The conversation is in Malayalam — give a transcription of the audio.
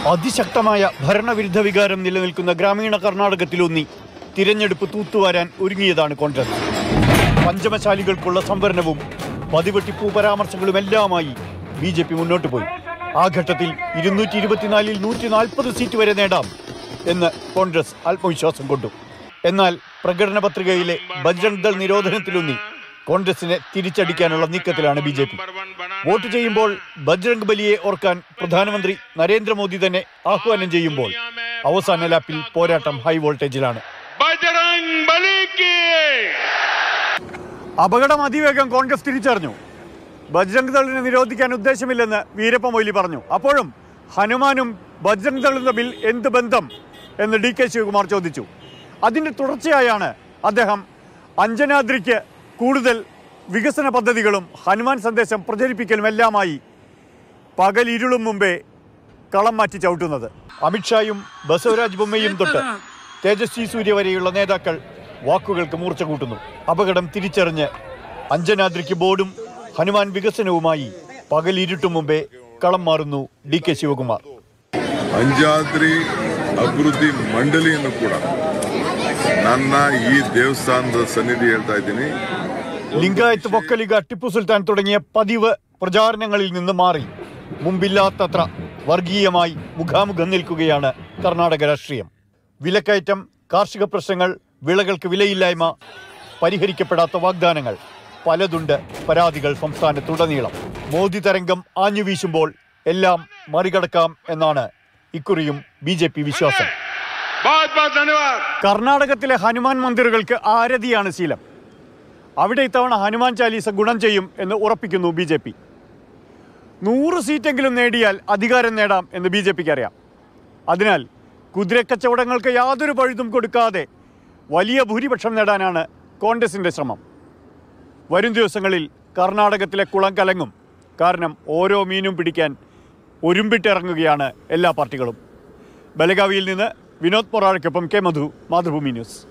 അതിശക്തമായ ഭരണവിരുദ്ധ വികാരം നിലനിൽക്കുന്ന ഗ്രാമീണ കർണാടകത്തിലൊന്നി തിരഞ്ഞെടുപ്പ് തൂത്തുവാരാൻ ഒരുങ്ങിയതാണ് കോൺഗ്രസ് പഞ്ചമശാലികൾക്കുള്ള സംവരണവും പതിവെട്ടിപ്പൂ പരാമർശങ്ങളുമെല്ലാമായി ബി ജെ പി മുന്നോട്ട് പോയി ആ ഘട്ടത്തിൽ ഇരുന്നൂറ്റി ഇരുപത്തിനാലിൽ നൂറ്റി നാൽപ്പത് സീറ്റ് വരെ നേടാം എന്ന് കോൺഗ്രസ് ആത്മവിശ്വാസം കൊണ്ടു എന്നാൽ പ്രകടന പത്രികയിലെ ബജ്രംഗ് ദൾ നിരോധനത്തിലൊന്നി കോൺഗ്രസിനെ തിരിച്ചടിക്കാനുള്ള നീക്കത്തിലാണ് ബി ജെ പി വോട്ട് ചെയ്യുമ്പോൾ ബജ്രംഗ് ബലിയെ ഓർക്കാൻ പ്രധാനമന്ത്രി നരേന്ദ്രമോദി തന്നെ ആഹ്വാനം ചെയ്യുമ്പോൾ അവസാന ലാപ്പിൽ പോരാട്ടം ഹൈ വോൾട്ടേജിലാണ് बजरंग बली की അപകടം അതിവേഗം കോൺഗ്രസ് തിരിച്ചറിഞ്ഞു ബജ്രംഗ് ദളിനെ നിരോധിക്കാൻ ഉദ്ദേശമില്ലെന്ന് വീരപ്പ മൊയ്ലി പറഞ്ഞു അപ്പോഴും ഹനുമാനും ബജ്രംഗ് ദളും തമ്മിൽ എന്ത് ബന്ധം എന്ന് ഡി കെ ശിവകുമാർ ചോദിച്ചു അതിന്റെ തുടർച്ചയായാണ് അദ്ദേഹം അഞ്ജനാദ്രിക്ക് കൂടുതൽ വികസന പദ്ധതികളും ഹനുമാൻ സന്ദേശം പ്രചരിപ്പിക്കലും എല്ലാമായി പകൽ ഇരുളും മുമ്പേ കളം മാറ്റി ചവിട്ടുന്നത് അമിത്ഷായും ബസവരാജ് ബൊമ്മയും തൊട്ട് തേജസ്വി സൂര്യ വരെയുള്ള നേതാക്കൾ വാക്കുകൾക്ക് മൂർച്ച കൂട്ടുന്നു അപകടം തിരിച്ചറിഞ്ഞ് അഞ്ജനാദ്രിക്ക് ബോർഡും ഹനുമാൻ വികസനവുമായി പകൽ ഇരുട്ടും മുമ്പേ കളം മാറുന്നു ഡി കെ ശിവകുമാർ ಅಂಜಾದ್ರಿ ಅಭಿವೃದ್ಧಿ ಮಂಡಳಿಯನ್ನು ಕೂಡ ನನ್ನ ಈ ದೇವಸ್ಥಾನದ ಸನ್ನಿಧಿ ಹೇಳ್ತಾ ಇದ್ದೀನಿ ലിംഗായത്ത് പൊക്കലിക ടിപ്പു സുൽത്താൻ തുടങ്ങിയ പതിവ് പ്രചാരണങ്ങളിൽ നിന്ന് മാറി മുമ്പില്ലാത്തത്ര വർഗീയമായി മുഖാമുഖം നിൽക്കുകയാണ് കർണാടക രാഷ്ട്രീയം വിലക്കയറ്റം കാർഷിക പ്രശ്നങ്ങൾ വിളകൾക്ക് വിലയില്ലായ്മ പരിഹരിക്കപ്പെടാത്ത വാഗ്ദാനങ്ങൾ പലതുണ്ട് പരാതികൾ സംസ്ഥാനത്തുടനീളം മോദി തരംഗം ആഞ്ഞു വീശുമ്പോൾ എല്ലാം മറികടക്കാം എന്നാണ് ഇക്കുറിയും ബി ജെ പി വിശ്വാസം बहुत बहुत धन्यवाद കർണാടകത്തിലെ ഹനുമാൻ മന്ദിറുകൾക്ക് ആരതിയാണ് ശീലം അവിടെ ഇത്തവണ ഹനുമാൻ ചാലീസ ഗുണം ചെയ്യും എന്ന് ഉറപ്പിക്കുന്നു ബി ജെ പി നൂറ് സീറ്റെങ്കിലും നേടിയാൽ അധികാരം നേടാം എന്ന് ബി ജെ പിക്ക് അറിയാം അതിനാൽ കുതിരക്കച്ചവടങ്ങൾക്ക് യാതൊരു പഴുതും കൊടുക്കാതെ വലിയ ഭൂരിപക്ഷം നേടാനാണ് കോൺഗ്രസിൻ്റെ ശ്രമം വരും ദിവസങ്ങളിൽ കർണാടകത്തിലെ കുളം കലങ്ങും കാരണം ഓരോ മീനും പിടിക്കാൻ ഒരുമ്പിട്ടിറങ്ങുകയാണ് എല്ലാ പാർട്ടികളും ബലഗാവിയിൽ നിന്ന് വിനോദ് പൊറാഴയ്ക്കൊപ്പം കെ മധു മാതൃഭൂമി ന്യൂസ്